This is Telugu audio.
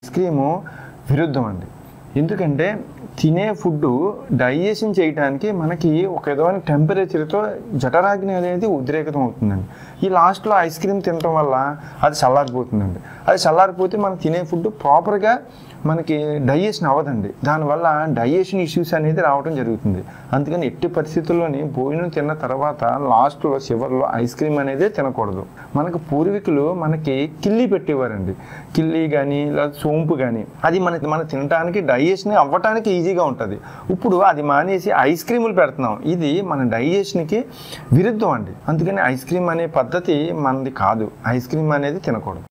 ఐస్ క్రీము విరుద్ధం అండి ఎందుకంటే తినే ఫుడ్ డైజెషన్ చేయడానికి మనకి ఒక విధమైన టెంపరేచర్తో జఠరాగ్ని అనేది ఉద్రేకతం అవుతుందండి ఈ లాస్ట్లో ఐస్ క్రీమ్ తినటం వల్ల అది చల్లారిపోతుందండి అది చల్లారిపోతే మనం తినే ఫుడ్ ప్రాపర్గా మనకి డైజెషన్ అవ్వదండి దానివల్ల డైజెషన్ ఇష్యూస్ అనేది రావడం జరుగుతుంది అందుకని ఎట్టి పరిస్థితుల్లోని భోజనం తిన్న తర్వాత లాస్ట్లో చివరిలో ఐస్ క్రీమ్ అనేది తినకూడదు మనకు పూర్వీకులు మనకి కిల్లి పెట్టేవారండి కిల్లి కానీ లేదా సోంపు కానీ అది మనకి మనం తినడానికి డైజెషన్ అవ్వటానికి ఈజీగా ఉంటుంది ఇప్పుడు అది మానేసి ఐస్ క్రీములు పెడుతున్నాం ఇది మన డైజెషన్కి విరుద్ధం అండి అందుకని ఐస్ క్రీమ్ అనే పద్ధతి మనది కాదు ఐస్ క్రీమ్ అనేది తినకూడదు